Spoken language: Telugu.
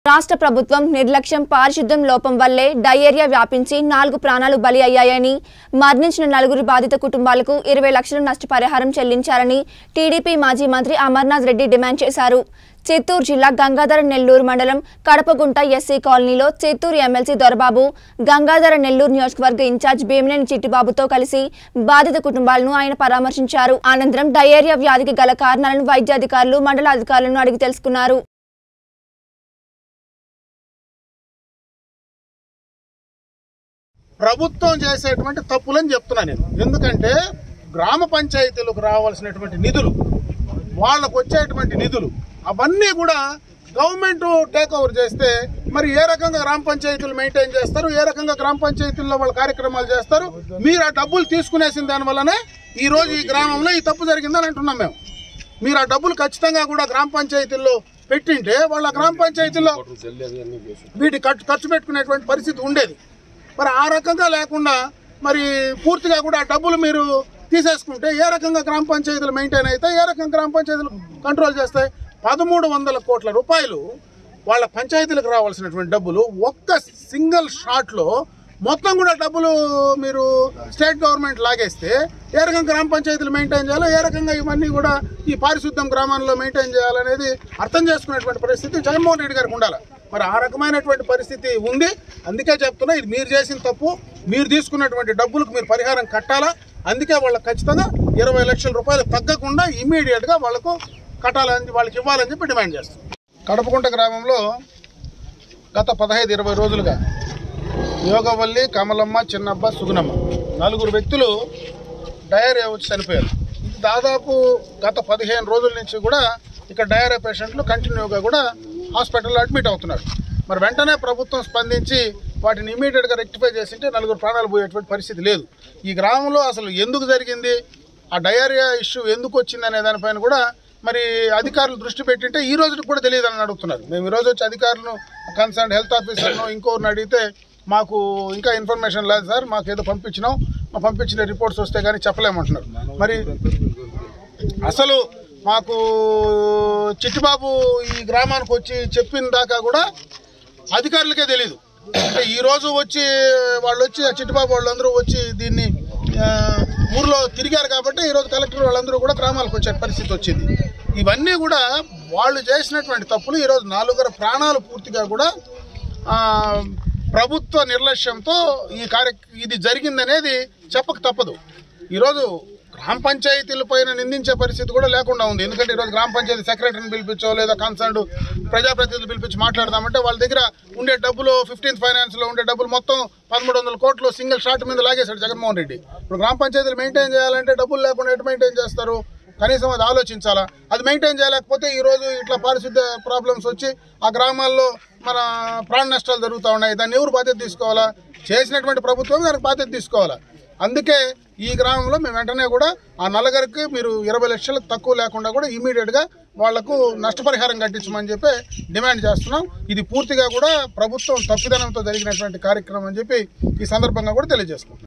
రాష్ట్ర ప్రభుత్వం నిర్లక్ష్యం పారిశుద్ధ్యం లోపం వల్లే డయేరియా వ్యాపించి నాలుగు ప్రాణాలు బలి అయ్యాయని మరణించిన నలుగురు బాధిత కుటుంబాలకు ఇరవై లక్షల నష్టపరిహారం చెల్లించాలని టీడీపీ మాజీ మంత్రి అమర్నాథ్ రెడ్డి డిమాండ్ చేశారు చిత్తూరు జిల్లా గంగాధర నెల్లూరు మండలం కడపగుంట ఎస్సీ కాలనీలో చిత్తూరు ఎమ్మెల్సీ దొరబాబు గంగాధర నెల్లూరు నియోజకవర్గ ఇన్ఛార్జ్ భీమినేని చిట్టిబాబుతో కలిసి బాధిత కుటుంబాలను ఆయన పరామర్శించారు అనంతరం డయేరియా వ్యాధికి గల కారణాలను వైద్యాధికారులు మండల అధికారులను అడిగి తెలుసుకున్నారు ప్రభుత్వం చేసేటువంటి తప్పులని చెప్తున్నా నేను ఎందుకంటే గ్రామ పంచాయతీలకు రావాల్సినటువంటి నిధులు వాళ్ళకు వచ్చేటువంటి నిధులు అవన్నీ కూడా గవర్నమెంట్ టేక్ ఓవర్ చేస్తే మరి ఏ రకంగా గ్రామ పంచాయతీలు మెయింటైన్ చేస్తారు ఏ రకంగా గ్రామ పంచాయతీల్లో వాళ్ళ కార్యక్రమాలు చేస్తారు మీరు ఆ డబ్బులు తీసుకునేసిన దాని వల్లనే ఈ రోజు ఈ గ్రామంలో ఈ తప్పు జరిగిందని అంటున్నాం మేము మీరు ఆ డబ్బులు ఖచ్చితంగా కూడా గ్రామ పంచాయతీల్లో పెట్టింటే వాళ్ళ గ్రామ పంచాయతీల్లో వీటి ఖర్చు ఖర్చు పెట్టుకునేటువంటి పరిస్థితి ఉండేది మరి ఆ రకంగా లేకుండా మరి పూర్తిగా కూడా ఆ డబ్బులు మీరు తీసేసుకుంటే ఏ రకంగా గ్రామ పంచాయతీలు మెయింటైన్ అవుతాయి ఏ రకంగా గ్రామ పంచాయతీలు కంట్రోల్ చేస్తాయి పదమూడు వందల కోట్ల రూపాయలు వాళ్ళ పంచాయతీలకు రావాల్సినటువంటి డబ్బులు ఒక్క సింగిల్ షాట్లో మొత్తం కూడా డబ్బులు మీరు స్టేట్ గవర్నమెంట్ లాగేస్తే ఏ రకంగా గ్రామ పంచాయతీలు మెయింటైన్ చేయాలో ఏ రకంగా ఇవన్నీ కూడా ఈ పారిశుద్ధ్యం గ్రామాల్లో మెయింటైన్ చేయాలనేది అర్థం చేసుకునేటువంటి పరిస్థితి జగన్మోహన్ రెడ్డి గారికి ఉండాలి మరి ఆ రకమైనటువంటి పరిస్థితి ఉంది అందుకే చెప్తున్నా ఇది మీరు చేసిన తప్పు మీరు తీసుకున్నటువంటి డబ్బులకు మీరు పరిహారం కట్టాలా అందుకే వాళ్ళకి ఖచ్చితంగా ఇరవై లక్షల రూపాయలు తగ్గకుండా ఇమీడియట్గా వాళ్ళకు కట్టాలని వాళ్ళకి ఇవ్వాలని చెప్పి డిమాండ్ చేస్తాం కడపకుంట గ్రామంలో గత పదహైదు ఇరవై రోజులుగా యోగవల్లి కమలమ్మ చిన్నబ్బ సుగునమ్మ నలుగురు వ్యక్తులు డయేరియా వచ్చి చనిపోయారు దాదాపు గత పదిహేను రోజుల నుంచి కూడా ఇక్కడ డయేరియా పేషెంట్లు కంటిన్యూగా కూడా హాస్పిటల్లో అడ్మిట్ అవుతున్నారు మరి వెంటనే ప్రభుత్వం స్పందించి వాటిని ఇమీడియట్గా రెక్టిఫై చేసింటే నలుగురు ప్రాణాలు పోయేటువంటి పరిస్థితి లేదు ఈ గ్రామంలో అసలు ఎందుకు జరిగింది ఆ డయేరియా ఇష్యూ ఎందుకు వచ్చింది అనే దానిపైన కూడా మరి అధికారులు దృష్టి పెట్టింటే ఈ రోజుకి కూడా తెలియదు అని అడుగుతున్నారు మేము ఈ రోజు వచ్చి అధికారులను కన్సర్న్ హెల్త్ ఆఫీసర్ను ఇంకోరిని అడిగితే మాకు ఇంకా ఇన్ఫర్మేషన్ లేదు సార్ మాకు ఏదో పంపించినాం మా పంపించిన రిపోర్ట్స్ వస్తే కానీ చెప్పలేమంటున్నారు మరి అసలు మాకు చిట్టిబాబు ఈ గ్రామానికి వచ్చి చెప్పిన దాకా కూడా అధికారులకే తెలియదు అంటే ఈ రోజు వచ్చి వాళ్ళు వచ్చి ఆ చిట్టిబాబు వాళ్ళందరూ వచ్చి దీన్ని ఆ, ఊర్లో తిరిగారు కాబట్టి ఈరోజు కలెక్టర్ వాళ్ళందరూ కూడా గ్రామాలకు వచ్చే పరిస్థితి వచ్చింది ఇవన్నీ కూడా వాళ్ళు చేసినటువంటి తప్పులు ఈరోజు నాలుగురు ప్రాణాలు పూర్తిగా కూడా ఆ, ప్రభుత్వ నిర్లక్ష్యంతో ఈ కార్య ఇది జరిగిందనేది చెప్పక తప్పదు ఈరోజు గ్రామ పంచాయతీల పైన నిందించే పరిస్థితి కూడా లేకుండా ఉంది ఎందుకంటే ఈరోజు గ్రామ పంచాయతీ సెక్రటరీని పిలిపించో లేదా కన్సర్న్ ప్రజాప్రతినిధులు పిలిపించి మాట్లాడదామంటే వాళ్ళ దగ్గర ఉండే డబ్బులు ఫిఫ్టీన్త్ ఫైనాన్స్లో ఉండే డబ్బులు మొత్తం పదమూడు వందల కోట్లు సింగిల్ షాట్ మీద లాగేశాడు జగన్మోహన్ రెడ్డి ఇప్పుడు గ్రామ పంచాయతీలు మెయింటైన్ చేయాలంటే డబ్బులు లేకుండా ఎటు మెయింటైన్ చేస్తారు కనీసం అది ఆలోచించాలా అది మెయింటైన్ చేయలేకపోతే ఈ రోజు ఇట్లా పారిశుద్ధ ప్రాబ్లమ్స్ వచ్చి ఆ గ్రామాల్లో మన ప్రాణ నష్టాలు జరుగుతూ ఉన్నాయి దాన్ని ఎవరు బాధ్యత తీసుకోవాలా చేసినటువంటి ప్రభుత్వం దానికి బాధ్యత తీసుకోవాలా అందుకే ఈ గ్రామంలో మేము వెంటనే కూడా ఆ నలుగురికి మీరు ఇరవై లక్షలకు తక్కువ లేకుండా కూడా ఇమీడియట్గా వాళ్లకు నష్టపరిహారం కట్టించమని చెప్పి డిమాండ్ చేస్తున్నాం ఇది పూర్తిగా కూడా ప్రభుత్వం తప్పిదనంతో జరిగినటువంటి కార్యక్రమం అని చెప్పి ఈ సందర్భంగా కూడా తెలియజేసుకుంటున్నాం